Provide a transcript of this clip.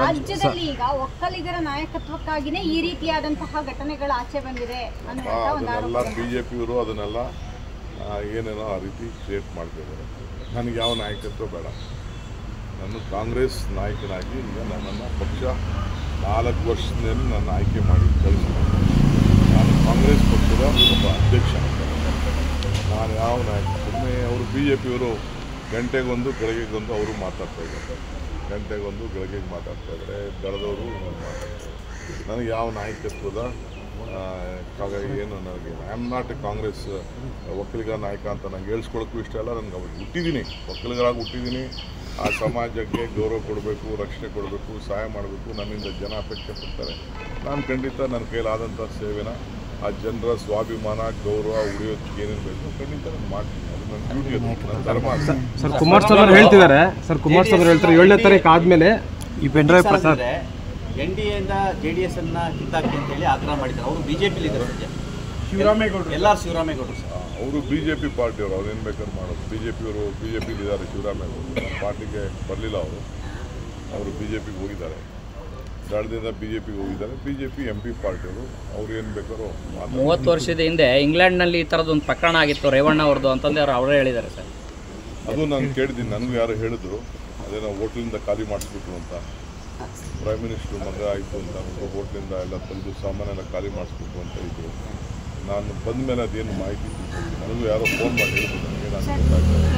ರಾಜ್ಯದಲ್ಲಿ ಈಗ ಒಕ್ಕಲಿಗರ ನಾಯಕತ್ವಕ್ಕಾಗಿನೇ ಈ ರೀತಿಯಾದಂತಹ ಘಟನೆಗಳು ಆಚೆ ಬಂದಿದೆ ಅನ್ನುವಂತ ಒಂದು ಅದನ್ನೆಲ್ಲ ಆರೋಪ ಬಿ ಜೆ ಪಿಯವರು ಅದನ್ನೆಲ್ಲ ಆ, ಏನೇನೋ ಆ ರೀತಿ ಕ್ರಿಯೇಟ್ ಮಾಡ್ತಿದ್ದಾರೆ ನನಗೆ ಯಾವ ನಾಯಕತ್ವ ಬೇಡ ನಾನು ಕಾಂಗ್ರೆಸ್ ನಾಯಕನಾಗಿ ಈಗ ನನ್ನನ್ನು ಪಕ್ಷ ನಾಲ್ಕು ವರ್ಷದಲ್ಲಿ ನನ್ನ ಆಯ್ಕೆ ಮಾಡಿ ಕಳಿಸಿದ್ದಾರೆ ನಾನು ಕಾಂಗ್ರೆಸ್ ಪಕ್ಷದ ಒಬ್ಬ ಅಧ್ಯಕ್ಷ ನಾನು ಯಾವ ನಾಯಕ ಸುಮ್ಮನೆ ಅವರು ಬಿ ಜೆ ಪಿಯವರು ಗಂಟೆಗೊಂದು ಗಳಿಗೆಗೊಂದು ಅವರು ಮಾತಾಡ್ತಾ ಇದ್ದಾರೆ ಗಂಟೆಗೊಂದು ಗಳಿಗೆಗೆ ಮಾತಾಡ್ತಾ ಇದ್ದಾರೆ ದಳದವರು ಮಾತಾಡ್ತಾರೆ ನನಗೆ ಯಾವ ನಾಯಕತ್ವದ ಆ, ಕಾಗ- ಏನು ನನಗೆ I am not a Congress Vokkaliga ನಾಯಕ ಅಂತ ನಂಗೆ ಹೇಳ್ಸ್ಕೊಳಕ್ಕೂ ಇಷ್ಟ ಇಲ್ಲ ನನಗೆ ಅವ್ರು ಹುಟ್ಟಿದ್ದೀನಿ ಒಕ್ಕಲಿಗರಾಗಿ ಹುಟ್ಟಿದ್ದೀನಿ ಆ ಸಮಾಜಕ್ಕೆ ಗೌರವ ಕೊಡಬೇಕು ರಕ್ಷಣೆ ಕೊಡಬೇಕು ಸಹಾಯ ಮಾಡಬೇಕು ನನ್ನಿಂದ ಜನ ಅಪೇಕ್ಷೆ ಪಡ್ತಾರೆ ನಾನು ಖಂಡಿತ ನನ್ನ ಕೈಲಾದಂಥ ಸೇವೆನ ಆ ಜನರ ಸ್ವಾಭಿಮಾನ ಗೌರವ ಉಳಿಯೋದಕ್ಕೆ ಏನೇನು ಬೇಕು ಖಂಡಿತ ನಾನು ಮಾಡ್ತೀನಿ ಅದು ನನ್ನ ಡ್ಯೂಟಿ ಅದು ನನ್ನ ಧರ್ಮ ಅದು. ಸರ್ ಕುಮಾರಸ್ವಾಮಿ ಅವರು ಹೇಳ್ತಿದ್ದಾರೆ ಸರ್ ಕುಮಾರಸ್ವಾಮಿ ಅವರು ಹೇಳ್ತಾರೆ ಏಳನೇ ತಾರೀಕು ಆದ್ಮೇಲೆ ಈ ಪೆನ್ಡ್ರೈವ್ ಪ್ರಸಾದ್ ಎನ್ ಡಿ ಎಯಿಂದ ಜೆ ಡಿ ಎಸ್ ಅನ್ನ ಕಿತ್ತಾಕಿ ಅಂತ ಹೇಳಿ ಆಗ್ರಹ ಮಾಡಿದ್ದಾರೆ ಅವರು ಬಿಜೆಪಿಲಿ ಇದ್ದಾರೆ ಸದ್ಯ ಶಿವರಾಮೇಗೌಡರು ಎಲ್ಲಾರು ಶಿವರಾಮೇಗೌಡರು ಸರ್ ಅವರು ಬಿ ಜೆ ಪಿ ಪಾರ್ಟಿಯವರು ಅವ್ರು ಏನು ಬೇಕಾದ್ರೆ ಮಾಡೋದು ಬಿ ಜೆ ಪಿಯವರು ಬಿ ಜೆ ಪಿಲಿ ಇದ್ದಾರೆ ಶಿವರಾಮೇಗೌಡರು ನಮ್ಮ ಪಾರ್ಟಿಗೆ ಬರಲಿಲ್ಲ ಅವರು ಅವರು ಬಿ ಜೆ ಪಿಗೆ ಹೋಗಿದ್ದಾರೆ ದಳದಿಂದ ಬಿ ಜೆ ಪಿಗೆ ಹೋಗಿದ್ದಾರೆ B J P M P ಪಾರ್ಟಿಯವರು ಅವ್ರು ಏನು ಬೇಕಾದ್ರೂ ಮಾತಾಡ್ತಾರೆ. ಮೂವತ್ತು ವರ್ಷದ ಹಿಂದೆ ಇಂಗ್ಲೆಂಡ್ನಲ್ಲಿ ಈ ಥರದೊಂದು ಪ್ರಕರಣ ಆಗಿತ್ತು ರೇವಣ್ಣ ಅವ್ರದ್ದು ಅಂತಂದು ಅವ್ರು ಅವರೇ ಹೇಳಿದ್ದಾರೆ ಸರ್ ಅದು ನಾನು ಕೇಳಿದ್ದೀನಿ ನನಗೂ ಯಾರು ಹೇಳಿದ್ರು ಅದೇನೋ ಹೋಟ್ಲಿಂದ ಖಾಲಿ ಮಾಡಿಸ್ಬಿಟ್ರು ಅಂತ ಪ್ರೈಮ್ ಮಿನಿಸ್ಟ್ರು ಮಗ ಆಯಿತು ಅಂತ ಅಂದ್ಬಿಟ್ಟು ಹೋಟ್ಲಿಂದ ಎಲ್ಲ ತಂದು ಸಾಮಾನೆಲ್ಲ ಖಾಲಿ ಮಾಡಿಸ್ಬಿಟ್ರು ಅಂತ ಇದ್ರು ನಾನು ಬಂದ ಮೇಲೆ ಅದೇನು ಮಾಹಿತಿ ತಿಳ್ಕೊಂತೀನಿ ನನಗೂ ಯಾರೋ ಫೋನ್ ಮಾಡಿ ಹೇಳಿದ್ರು ನನಗೆ ನಾನು ಗೊತ್ತಾಗ್ತದೆ